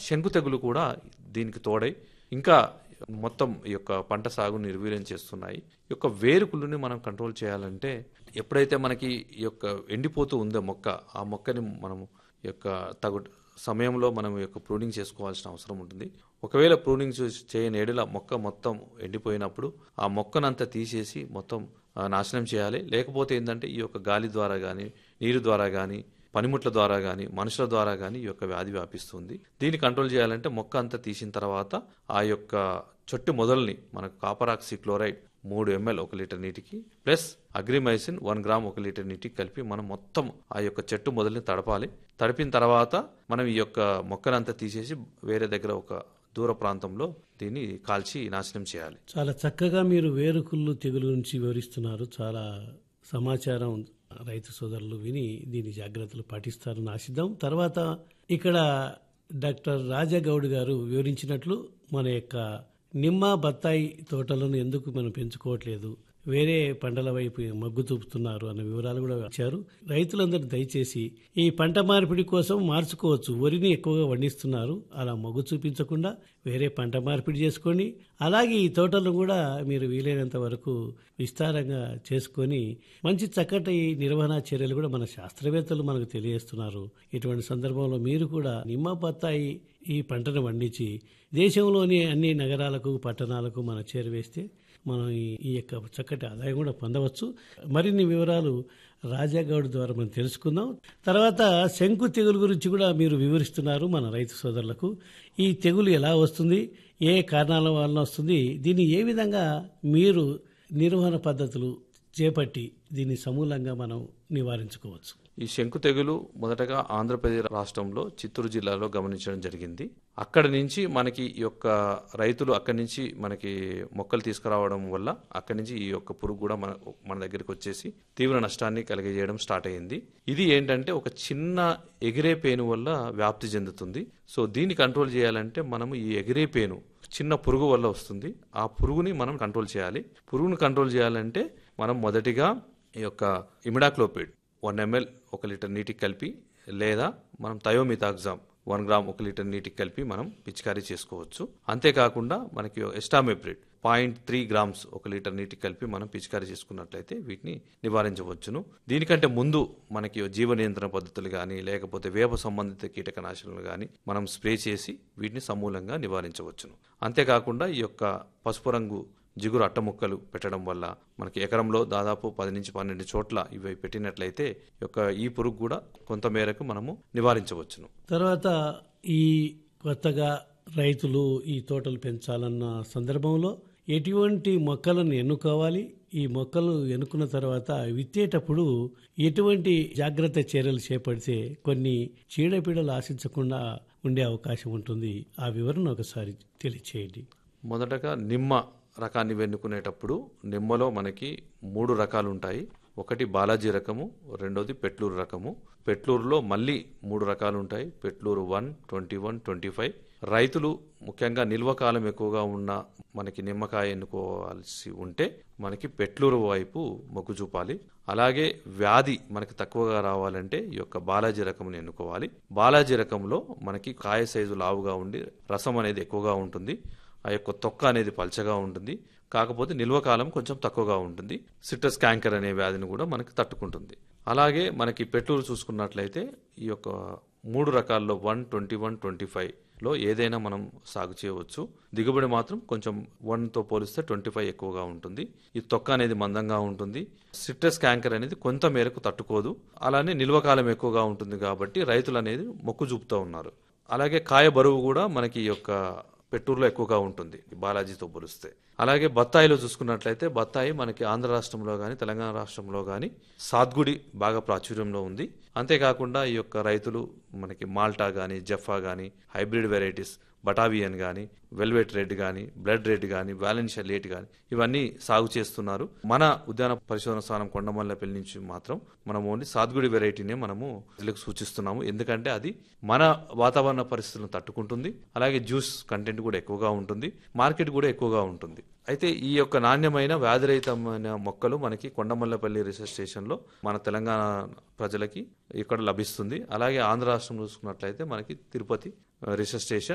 శంకు తెగులు కూడా దీనికి తోడై ఇంకా మొత్తం ఈ యొక్క పంట సాగును నిర్వీర్యం చేస్తున్నాయి ఈ యొక్క వేరుకుళ్ళని మనం కంట్రోల్ చేయాలంటే ఎప్పుడైతే మనకి ఈ యొక్క ఎండిపోతూ ఉందో మొక్క ఆ మొక్కని మనము ఈ యొక్క తగు సమయంలో మనం ఈ యొక్క ప్రూనింగ్ చేసుకోవాల్సిన అవసరం ఉంటుంది ఒకవేళ ప్రూనింగ్ చూ- చేయని ఎడల మొక్క మొత్తం ఎండిపోయినప్పుడు ఆ మొక్కనంతా తీసేసి మొత్తం ఆ, నాశనం చేయాలి లేకపోతే ఏంటంటే ఈ యొక్క గాలి ద్వారా కానీ నీరు ద్వారా కానీ పనిముట్ల ద్వారా కానీ మనుషుల ద్వారా కానీ ఈ యొక్క వ్యాధి వ్యాపిస్తుంది దీన్ని కంట్రోల్ చేయాలంటే మొక్క అంతా తీసిన తర్వాత ఆ యొక్క చెట్టు మొదల్ని మనకు కాపరాక్సి క్లోరైడ్ మూడు ఎంఎల్ ఒక లీటర్ నీటికి ప్లస్ అగ్రిమైసిన్ వన్ గ్రామ్ ఒక లీటర్ నీటికి కలిపి మనం మొత్తం ఆ యొక్క చెట్టు మొదల్ని తడపాలి తడిపిన తర్వాత మనం ఈ యొక్క మొక్కనంతా తీసేసి వేరే దగ్గర ఒక దూర ప్రాంతంలో దీన్ని కాల్చి నాశనం చేయాలి చాలా చక్కగా మీరు వేరుకుళ్ళు తెగులు గురించి వివరిస్తున్నారు చాలా సమాచారం రైతు సోదరులు విని దీని జాగ్రత్తలు పాటిస్తారని ఆశిద్దాం తర్వాత ఇక్కడ డాక్టర్ రాజాగౌడ్ గారు వివరించినట్లు మన యొక్క నిమ్మ బత్తాయి తోటలను ఎందుకు మనం పెంచుకోవట్లేదు వేరే పంటల వైపు మగ్గు చూపుతున్నారు అన్న వివరాలు కూడా ఇచ్చారు రైతులందరూ దయచేసి ఈ పంట మార్పిడి కోసం మార్చుకోవచ్చు వరిని ఎక్కువగా పండిస్తున్నారు అలా మొగ్గు చూపించకుండా వేరే పంట మార్పిడి చేసుకోండి అలాగే ఈ తోటలను కూడా మీరు వీలైనంత వరకు విస్తారంగా చేసుకొని మంచి చక్కటి నిర్వహణ చర్యలు కూడా మన శాస్త్రవేత్తలు మనకు తెలియజేస్తున్నారు ఇటువంటి సందర్భంలో మీరు కూడా నిమ్మ బత్తాయి ఈ పంటను పండించి దేశంలోని అన్ని నగరాలకు పట్టణాలకు మనం చేరవేస్తే మనం ఈ- ఈ యొక్క చక్కటి ఆదాయం కూడా పొందవచ్చు మరిన్ని వివరాలు రాజాగౌడ్ ద్వారా మనం తెలుసుకుందాం తర్వాత శంకు తెగులు గురించి కూడా మీరు వివరిస్తున్నారు మన రైతు సోదరులకు ఈ తెగులు ఎలా వస్తుంది ఏ కారణాల వలన వస్తుంది దీన్ని ఏ విధంగా మీరు నిర్వహణ పద్ధతులు చేపట్టి దీన్ని సమూలంగా మనం నివారించుకోవచ్చు ఈ శంకు తెగులు మొదటగా ఆంధ్రప్రదేశ్ రాష్ట్రంలో చిత్తూరు జిల్లాలో గమనించడం జరిగింది అక్కడి నుంచి మనకి ఈ యొక్క రైతులు అక్కడి నుంచి మనకి మొక్కలు తీసుకురావడం వల్ల అక్కడి నుంచి ఈ యొక్క పురుగు కూడా మన మన దగ్గరికి వచ్చేసి తీవ్ర నష్టాన్ని కలిగజేయడం స్టార్ట్ అయ్యింది ఇది ఏంటంటే ఒక చిన్న ఎగిరే పేను వల్ల వ్యాప్తి చెందుతుంది సో దీన్ని కంట్రోల్ చేయాలంటే మనం ఈ ఎగిరే పేను చిన్న పురుగు వల్ల వస్తుంది ఆ పురుగుని మనం కంట్రోల్ చేయాలి పురుగుని కంట్రోల్ చేయాలంటే మనం మొదటిగా ఈ యొక్క ఇమిడాక్లోపిడ్ వన్ ఎంఎల్ ఒక లీటర్ నీటికి కలిపి లేదా మనం థయోమితాగ్జామ్ వన్ గ్రామ్ ఒక లీటర్ నీటికి కలిపి మనం పిచికారీ చేసుకోవచ్చు అంతేకాకుండా మనకి ఎస్టామెప్రిడ్ పాయింట్ త్రీ గ్రామ్స్ ఒక లీటర్ నీటికి కలిపి మనం పిచికారీ చేసుకున్నట్లయితే వీటిని నివారించవచ్చును దీనికంటే ముందు మనకి జీవ నియంత్రణ పద్ధతులు కానీ లేకపోతే వేప సంబంధిత కీటకనాశనాలు కానీ మనం స్ప్రే చేసి వీటిని సమూలంగా నివారించవచ్చును అంతేకాకుండా ఈ యొక్క పసుపు రంగు జిగురు అట్టముక్కలు పెట్టడం వల్ల మనకి ఎకరంలో దాదాపు పది నుంచి పన్నెండు చోట్ల ఇవి పెట్టినట్లయితే ఈ యొక్క ఈ పురుగు కూడా కొంత మేరకు మనము నివారించవచ్చును తర్వాత ఈ కొత్తగా రైతులు ఈ తోటలు పెంచాలన్న సందర్భంలో ఎటువంటి మొక్కలను ఎన్నుకోవాలి ఈ మొక్కలు ఎన్నుకున్న తర్వాత విత్తేటప్పుడు ఎటువంటి జాగ్రత్త చర్యలు చేపడితే కొన్ని చీడపీడలు ఆశించకుండా ఉండే అవకాశం ఉంటుంది ఆ వివరణ ఒకసారి తెలియచేయండి మొదటగా నిమ్మ రకాన్ని వెన్నుకునేటప్పుడు నిమ్మలో మనకి మూడు రకాలు ఉంటాయి ఒకటి బాలాజీ రకము రెండోది పెట్లూరు రకము పెట్లూరులో మళ్ళీ మూడు రకాలు ఉంటాయి Petluru one twenty one twenty five రైతులు ముఖ్యంగా నిల్వ కాలం ఎక్కువగా ఉన్న మనకి నిమ్మకాయ ఎన్నుకోవాల్సి ఉంటే మనకి పెట్లూరు వైపు మొగ్గు చూపాలి అలాగే వ్యాధి మనకి తక్కువగా రావాలంటే ఈ యొక్క బాలాజీ రకముని ఎన్నుకోవాలి బాలాజీ రకంలో మనకి కాయ సైజు లావుగా ఉండి రసం అనేది ఎక్కువగా ఉంటుంది ఆ యొక్క తొక్క అనేది పల్చగా ఉంటుంది కాకపోతే నిల్వ కాలం కొంచెం తక్కువగా ఉంటుంది సిట్రస్ క్యాంకర్ అనే వ్యాధిని కూడా మనకి తట్టుకుంటుంది అలాగే మనకి పెట్లూరు చూసుకున్నట్లయితే ఈ యొక్క మూడు రకాల్లో one twenty one twenty five లో ఏదైనా మనం సాగు చేయవచ్చు దిగుబడి మాత్రం కొంచెం వన్ తో పోలిస్తే ట్వంటీ ఫైవ్ ఎక్కువగా ఉంటుంది ఈ తొక్క అనేది మందంగా ఉంటుంది సిట్రస్ క్యాంకర్ అనేది కొంత మేరకు తట్టుకోదు అలానే నిల్వ కాలం ఎక్కువగా ఉంటుంది కాబట్టి రైతులు అనేది మొక్కు చూపుతూ ఉన్నారు అలాగే కాయ బరువు కూడా మనకి ఈ యొక్క పెట్టూరులో ఎక్కువగా ఉంటుంది బాలాజీతో పోలిస్తే అలాగే బత్తాయిలో చూసుకున్నట్లయితే బత్తాయి మనకి ఆంధ్ర రాష్ట్రంలో కానీ తెలంగాణ రాష్ట్రంలో కానీ సాద్గుడి బాగా ప్రాచుర్యంలో ఉంది అంతేకాకుండా ఈ యొక్క రైతులు మనకి మాల్టా కానీ జఫా కానీ హైబ్రిడ్ వెరైటీస్ బటావియన్ కానీ వెల్వెట్ రెడ్ కానీ బ్లడ్ రెడ్ కానీ వ్యాలెన్షియా లేట్ కానీ ఇవన్నీ సాగు చేస్తున్నారు మన ఉద్యాన పరిశోధన స్థానం కొండమల్లపల్లి నుంచి మాత్రం మనం ఓన్లీ సాద్గుడి వెరైటీనే మనము ప్రజలకు సూచిస్తున్నాము ఎందుకంటే అది మన వాతావరణ పరిస్థితులను తట్టుకుంటుంది అలాగే జ్యూస్ కంటెంట్ కూడా ఎక్కువగా ఉంటుంది మార్కెట్ కూడా ఎక్కువగా ఉంటుంది అయితే ఈ యొక్క నాణ్యమైన వ్యాధిరహితమైన మొక్కలు మనకి కొండమల్లపల్లి రీసెర్చ్ స్టేషన్లో మన తెలంగాణ ప్రజలకి ఇక్కడ లభిస్తుంది అలాగే ఆంధ్ర రాష్ట్రం చూసుకున్నట్లయితే మనకి తిరుపతి రీసెర్చ్ స్టేషన్